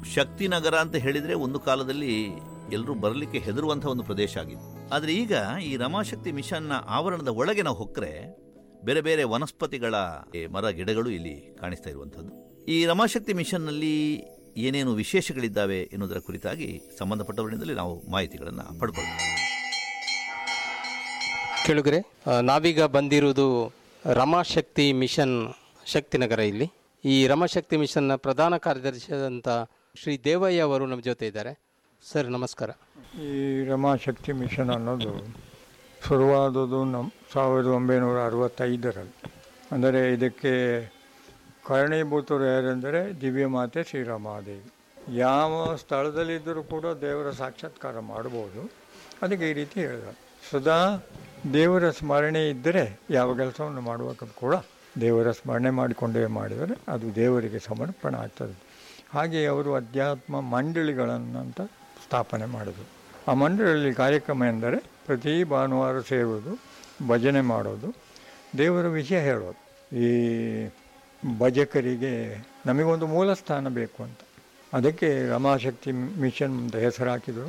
ಶಕ್ತಿನಗರ ಅಂತ ಹೇಳಿದ್ರೆ ಒಂದು ಕಾಲದಲ್ಲಿ ಎಲ್ಲರೂ ಬರಲಿಕ್ಕೆ ಹೆದರುವಂತಹ ಒಂದು ಪ್ರದೇಶ ಆಗಿತ್ತು ಆದರೆ ಈಗ ಈ ರಮಾಶಕ್ತಿ ಮಿಷನ್ನ ಆವರಣದ ಒಳಗೆ ನಾವು ಹೊಕ್ಕರೆ ಬೇರೆ ಬೇರೆ ವನಸ್ಪತಿಗಳ ಏ, ಮರ ಗಿಡಗಳು ಇಲ್ಲಿ ಕಾಣಿಸ್ತಾ ಇರುವಂಥದ್ದು ಈ ರಮಾಶಕ್ತಿ ಮಿಷನ್ನಲ್ಲಿ ಏನೇನು ವಿಶೇಷಗಳಿದ್ದಾವೆ ಎನ್ನುವುದರ ಕುರಿತಾಗಿ ಸಂಬಂಧಪಟ್ಟವರಿಂದಲೇ ನಾವು ಮಾಹಿತಿಗಳನ್ನು ಪಡ್ಕೊಳ್ತೀವಿ ಕೇಳುಗರೆ ಆ, ನಾವೀಗ ಬಂದಿರುವುದು ರಮಾಶಕ್ತಿ ಮಿಷನ್ ಶಕ್ತಿನಗರ ಇಲ್ಲಿ ಈ ರಮಾಶಕ್ತಿ ಮಿಷನ್ನ ಪ್ರಧಾನ ಕಾರ್ಯದರ್ಶಿಯಾದಂಥ ಶ್ರೀ ದೇವಯ್ಯ ಅವರು ನಮ್ಮ ಜೊತೆ ಇದ್ದಾರೆ ಸರ್ ನಮಸ್ಕಾರ ಈ ರಮಾಶಕ್ತಿ ಮಿಷನ್ ಅನ್ನೋದು ಶುರುವಾದದ್ದು ನಮ್ಮ ಸಾವಿರದ ಒಂಬೈನೂರ ಅರವತ್ತೈದರಲ್ಲಿ ಅಂದರೆ ಇದಕ್ಕೆ ಕಾರಣೀಭೂತರು ಯಾರೆಂದರೆ ದಿವ್ಯ ಮಾತೆ ಶ್ರೀರಾಮಾದೇವಿ ಯಾವ ಸ್ಥಳದಲ್ಲಿದ್ದರೂ ಕೂಡ ದೇವರ ಸಾಕ್ಷಾತ್ಕಾರ ಮಾಡ್ಬೋದು ಅದಕ್ಕೆ ಈ ರೀತಿ ಹೇಳಿದ ಸದಾ ದೇವರ ಸ್ಮರಣೆ ಇದ್ದರೆ ಯಾವ ಕೆಲಸವನ್ನು ಮಾಡುವಾಗ ಕೂಡ ದೇವರ ಸ್ಮರಣೆ ಮಾಡಿಕೊಂಡೇ ಮಾಡಿದರೆ ಅದು ದೇವರಿಗೆ ಸಮರ್ಪಣೆ ಆಗ್ತದೆ ಹಾಗೆ ಅವರು ಅಧ್ಯಾತ್ಮ ಮಂಡಳಿಗಳನ್ನಂತ ಸ್ಥಾಪನೆ ಮಾಡಿದರು ಆ ಮಂಡಳಿಯಲ್ಲಿ ಕಾರ್ಯಕ್ರಮ ಎಂದರೆ ಪ್ರತಿ ಭಾನುವಾರ ಸೇರುವುದು ಭಜನೆ ಮಾಡೋದು ದೇವರ ವಿಷಯ ಹೇಳೋದು ಈ ಭಜಕರಿಗೆ ನಮಗೊಂದು ಮೂಲ ಸ್ಥಾನ ಬೇಕು ಅಂತ ಅದಕ್ಕೆ ರಮಾಶಕ್ತಿ ಮಿಷನ್ ಅಂತ ಹೆಸರು ಹಾಕಿದರು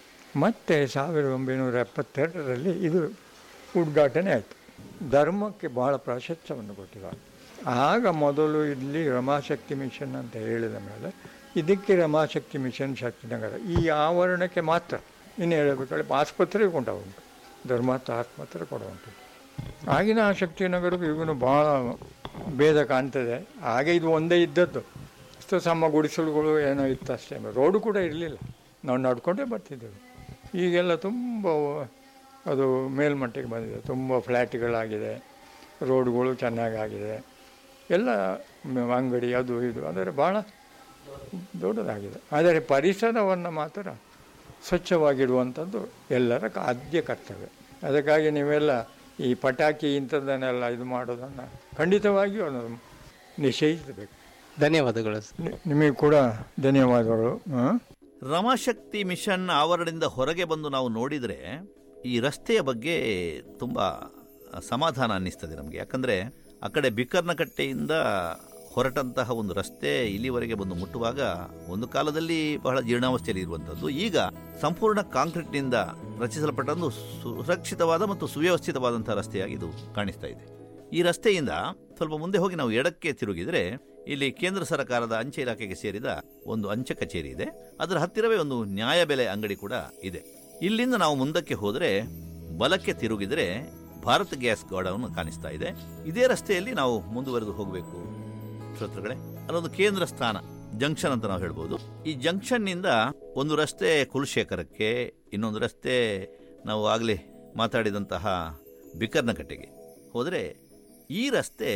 ಮತ್ತು ಸಾವಿರದ ಒಂಬೈನೂರ ಎಪ್ಪತ್ತೆರಡರಲ್ಲಿ ಇದು ಉದ್ಘಾಟನೆ ಆಯಿತು ಧರ್ಮಕ್ಕೆ ಬಹಳ ಪ್ರಾಶಸ್ತ್ಯವನ್ನು ಕೊಟ್ಟಿದ್ದಾರೆ ಆಗ ಮೊದಲು ಇಲ್ಲಿ ರಮಾಶಕ್ತಿ ಮಿಷನ್ ಅಂತ ಹೇಳಿದ ಮೇಲೆ ಇದಕ್ಕೆ ರಮಾಶಕ್ತಿ ಮಿಷನ್ ಶಕ್ತಿನಗರ ಈ ಆವರಣಕ್ಕೆ ಮಾತ್ರ ಇನ್ನು ಹೇಳಬೇಕಾದ್ರೆ ಆಸ್ಪತ್ರೆ ಕೂಡ ಉಂಟು ಧರ್ಮಾರ್ಥ ಆಸ್ಪತ್ರೆ ಕೂಡ ಉಂಟು ಆಗಿನ ಆ ಶಕ್ತಿನಗರಕ್ಕೂ ಈಗಿನ ಭಾಳ ಭೇದ ಕಾಣ್ತದೆ ಹಾಗೆ ಇದು ಒಂದೇ ಇದ್ದದ್ದು ಅಷ್ಟು ಸಮ ಗುಡಿಸಲುಗಳು ಏನೋ ಇತ್ತು ಅಷ್ಟೇ ರೋಡು ಕೂಡ ಇರಲಿಲ್ಲ ನಾವು ನಡ್ಕೊಂಡೇ ಬರ್ತಿದ್ದೆವು ಈಗೆಲ್ಲ ತುಂಬ ಅದು ಮೇಲ್ಮಟ್ಟಿಗೆ ಬಂದಿದೆ ತುಂಬ ಫ್ಲ್ಯಾಟ್ಗಳಾಗಿದೆ ರೋಡ್ಗಳು ಚೆನ್ನಾಗಾಗಿದೆ ಎಲ್ಲ ಮ- ಅಂಗಡಿ ಅದು ಇದು ಅಂದರೆ ಭಾಳ ದೊಡ್ಡದಾಗಿದೆ ಆದರೆ ಪರಿಸರವನ್ನು ಮಾತ್ರ ಸ್ವಚ್ಛವಾಗಿಡುವಂಥದ್ದು ಎಲ್ಲರ ಕ- ಆದ್ಯ ಕರ್ತವ್ಯ ಅದಕ್ಕಾಗಿ ನೀವೆಲ್ಲ ಈ ಪಟಾಕಿ ಇಂಥದ್ದನ್ನೆಲ್ಲ ಇದು ಮಾಡೋದನ್ನು ಖಂಡಿತವಾಗಿಯೂ ಅದನ್ನು ನಿಷೇಧಿಸಬೇಕು ಧನ್ಯವಾದಗಳು ಸರ್. ನಿ- ನಿಮಗೆ ಕೂಡ ಧನ್ಯವಾದಗಳು ಹಾಂ ರಮಾಶಕ್ತಿ ಮಿಷನ್ ಆವರಣದಿಂದ ಹೊರಗೆ ಬಂದು ನಾವು ನೋಡಿದರೆ ಈ ರಸ್ತೆಯ ಬಗ್ಗೆ ತುಂಬ ಸಮಾಧಾನ ಅನ್ನಿಸ್ತದೆ ನಮಗೆ ಯಾಕಂದರೆ ಆ ಕಡೆ ಬಿಕರ್ನಕಟ್ಟೆಯಿಂದ ಹೊರಟಂತಹ ಒಂದು ರಸ್ತೆ ಇಲ್ಲಿವರೆಗೆ ಬಂದು ಮುಟ್ಟುವಾಗ ಒಂದು ಕಾಲದಲ್ಲಿ ಬಹಳ ಜೀರ್ಣಾವಸ್ಥೆಯಲ್ಲಿ ಇರುವಂಥದ್ದು ಈಗ ಸಂಪೂರ್ಣ ಕಾಂಕ್ರೀಟ್ನಿಂದ ರಚಿಸಲ್ಪಟ್ಟ ಒಂದು ಸುರಕ್ಷಿತವಾದ ಮತ್ತು ಸುವ್ಯವಸ್ಥಿತವಾದಂತಹ ರಸ್ತೆಯಾಗಿ ಇದು ಕಾಣಿಸ್ತಾ ಇದೆ ಈ ರಸ್ತೆಯಿಂದ ಸ್ವಲ್ಪ ಮುಂದೆ ಹೋಗಿ ನಾವು ಎಡಕ್ಕೆ ತಿರುಗಿದರೆ ಇಲ್ಲಿ ಕೇಂದ್ರ ಸರ್ಕಾರದ ಅಂಚೆ ಇಲಾಖೆಗೆ ಸೇರಿದ ಒಂದು ಅಂಚೆ ಕಚೇರಿ ಇದೆ ಅದರ ಹತ್ತಿರವೇ ಒಂದು ನ್ಯಾಯಬೆಲೆ ಅಂಗಡಿ ಕೂಡ ಇದೆ ಇಲ್ಲಿಂದ ನಾವು ಮುಂದಕ್ಕೆ ಹೋದರೆ ಬಲಕ್ಕೆ ತಿರುಗಿದರೆ ಭಾರತ್ ಗ್ಯಾಸ್ ಗೋಡೌನ್ ಕಾಣಿಸ್ತಾ ಇದೆ ಇದೇ ರಸ್ತೆಯಲ್ಲಿ ನಾವು ಮುಂದುವರೆದು ಹೋಗಬೇಕು ಶ್ರೋತೃಗಳೇ ಅಲ್ಲೊಂದು ಕೇಂದ್ರ ಸ್ಥಾನ ಜಂಕ್ಷನ್ ಅಂತ ನಾವು ಹೇಳ್ಬೋದು ಈ ಜಂಕ್ಷನ್ನಿಂದ ಒಂದು ರಸ್ತೆ ಕುಲಶೇಖರಕ್ಕೆ ಇನ್ನೊಂದು ರಸ್ತೆ ನಾವು ಆಗಲೇ ಮಾತಾಡಿದಂತಹ ಬಿಕರ್ನಕಟ್ಟೆಗೆ ಹೋದರೆ ಈ ರಸ್ತೆ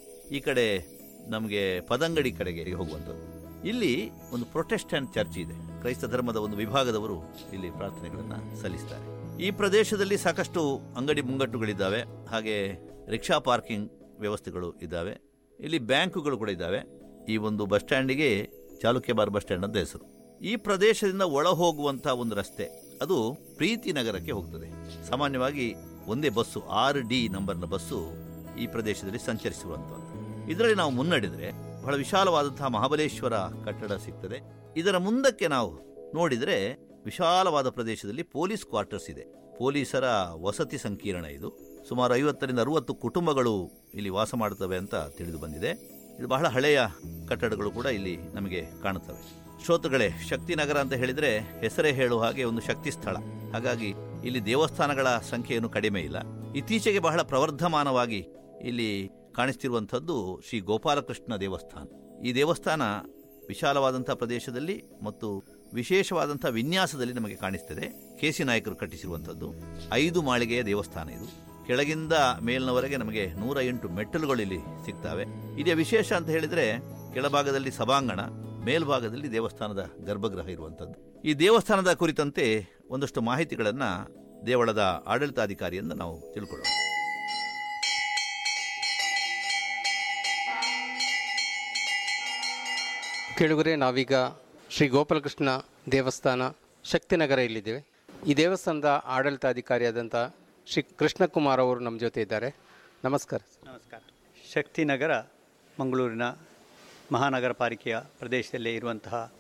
ಈ ಕಡೆ ನಮಗೆ ಪದಂಗಡಿ ಕಡೆಗೆ ಹೋಗುವಂಥದ್ದು ಇಲ್ಲಿ ಒಂದು ಪ್ರೊಟೆಸ್ಟೆಂಟ್ ಚರ್ಚ್ ಇದೆ ಕ್ರೈಸ್ತ ಧರ್ಮದ ಒಂದು ವಿಭಾಗದವರು ಇಲ್ಲಿ ಪ್ರಾರ್ಥನೆಗಳನ್ನು ಸಲ್ಲಿಸ್ತಾರೆ ಈ ಪ್ರದೇಶದಲ್ಲಿ ಸಾಕಷ್ಟು ಅಂಗಡಿ ಮುಂಗಟ್ಟುಗಳಿದ್ದಾವೆ ಹಾಗೆ ರಿಕ್ಷಾ ಪಾರ್ಕಿಂಗ್ ವ್ಯವಸ್ಥೆಗಳು ಇದ್ದಾವೆ ಇಲ್ಲಿ ಬ್ಯಾಂಕುಗಳು ಕೂಡ ಇದ್ದಾವೆ ಈ ಒಂದು ಬಸ್ ಸ್ಟ್ಯಾಂಡಿಗೆ ಚಾಲುಕ್ಯ ಬಾರ್ ಬಸ್ ಸ್ಟ್ಯಾಂಡ್ ಅಂತ ಹೆಸರು ಈ ಪ್ರದೇಶದಿಂದ ಒಳ ಹೋಗುವಂತ ಒಂದು ರಸ್ತೆ ಅದು ಪ್ರೀತಿ ನಗರಕ್ಕೆ ಹೋಗ್ತದೆ ಸಾಮಾನ್ಯವಾಗಿ ಒಂದೇ ಬಸ್ಸು ಆರ್ ಡಿ ನಂಬರ್ನ ಬಸ್ಸು ಈ ಪ್ರದೇಶದಲ್ಲಿ ಸಂಚರಿಸುವಂಥದ್ದು ಇದರಲ್ಲಿ ನಾವು ಮುನ್ನಡೆದರೆ ಬಹಳ ವಿಶಾಲವಾದಂತಹ ಮಹಾಬಲೇಶ್ವರ ಕಟ್ಟಡ ಸಿಗ್ತದೆ ಇದರ ಮುಂದಕ್ಕೆ ನಾವು ನೋಡಿದರೆ ವಿಶಾಲವಾದ ಪ್ರದೇಶದಲ್ಲಿ ಪೊಲೀಸ್ ಕ್ವಾರ್ಟರ್ಸ್ ಇದೆ ಪೊಲೀಸರ ವಸತಿ ಸಂಕೀರ್ಣ ಇದು ಸುಮಾರು ಐವತ್ತರಿಂದ ಅರುವತ್ತು ಕುಟುಂಬಗಳು ಇಲ್ಲಿ ವಾಸ ಮಾಡುತ್ತವೆ ಅಂತ ತಿಳಿದು ಬಂದಿದೆ ಇದು ಬಹಳ ಹಳೆಯ ಕಟ್ಟಡಗಳು ಕೂಡ ಇಲ್ಲಿ ನಮಗೆ ಕಾಣುತ್ತವೆ ಶ್ರೋತೃಗಳೇ ಶಕ್ತಿನಗರ ಅಂತ ಹೇಳಿದ್ರೆ ಹೆಸರೇ ಹೇಳುವ ಹಾಗೆ ಒಂದು ಶಕ್ತಿ ಸ್ಥಳ ಹಾಗಾಗಿ ಇಲ್ಲಿ ದೇವಸ್ಥಾನಗಳ ಸಂಖ್ಯೆಯನ್ನು ಕಡಿಮೆ ಇಲ್ಲ ಇತ್ತೀಚೆಗೆ ಬಹಳ ಪ್ರವರ್ಧಮಾನವಾಗಿ ಇಲ್ಲಿ ಕಾಣಿಸ್ತಿರುವಂಥದ್ದು ಶ್ರೀ ಗೋಪಾಲಕೃಷ್ಣ ದೇವಸ್ಥಾನ ಈ ದೇವಸ್ಥಾನ ವಿಶಾಲವಾದಂಥ ಪ್ರದೇಶದಲ್ಲಿ ಮತ್ತು ವಿಶೇಷವಾದಂಥ ವಿನ್ಯಾಸದಲ್ಲಿ ನಮಗೆ ಕಾಣಿಸ್ತದೆ ಕೆಸಿ ನಾಯಕರು ಕಟ್ಟಿಸಿರುವಂಥದ್ದು ಐದು ಮಾಳಿಗೆಯ ದೇವಸ್ಥಾನ ಇದು ಕೆಳಗಿಂದ ಮೇಲಿನವರೆಗೆ ನಮಗೆ ನೂರ ಎಂಟು ಮೆಟ್ಟಲುಗಳು ಇಲ್ಲಿ ಸಿಗ್ತವೆ ಇದೇ ವಿಶೇಷ ಅಂತ ಹೇಳಿದ್ರೆ ಕೆಳಭಾಗದಲ್ಲಿ ಸಭಾಂಗಣ ಮೇಲ್ಭಾಗದಲ್ಲಿ ದೇವಸ್ಥಾನದ ಗರ್ಭಗೃಹ ಇರುವಂಥದ್ದು ಈ ದೇವಸ್ಥಾನದ ಕುರಿತಂತೆ ಒಂದಷ್ಟು ಮಾಹಿತಿಗಳನ್ನ ದೇವಳದ ಆಡಳಿತಾಧಿಕಾರಿಯಿಂದ ನಾವು ತಿಳ್ಕೊಳ್ಳೋಣ ಕೇಳುಗರೆ ನಾವೀಗ ಶ್ರೀ ಗೋಪಾಲಕೃಷ್ಣ ದೇವಸ್ಥಾನ ಶಕ್ತಿನಗರ ಇಲ್ಲಿದ್ದೇವೆ ಈ ದೇವಸ್ಥಾನದ ಆಡಳಿತಾಧಿಕಾರಿಯಾದಂಥ ಶ್ರೀ ಕೃಷ್ಣಕುಮಾರ್ ಅವರು ನಮ್ಮ ಜೊತೆ ಇದ್ದಾರೆ ನಮಸ್ಕಾರ ನಮಸ್ಕಾರ ಶಕ್ತಿನಗರ ಮಂಗಳೂರಿನ ಮಹಾನಗರ ಪಾಲಿಕೆಯ ಪ್ರದೇಶದಲ್ಲೇ ಇರುವಂತಹ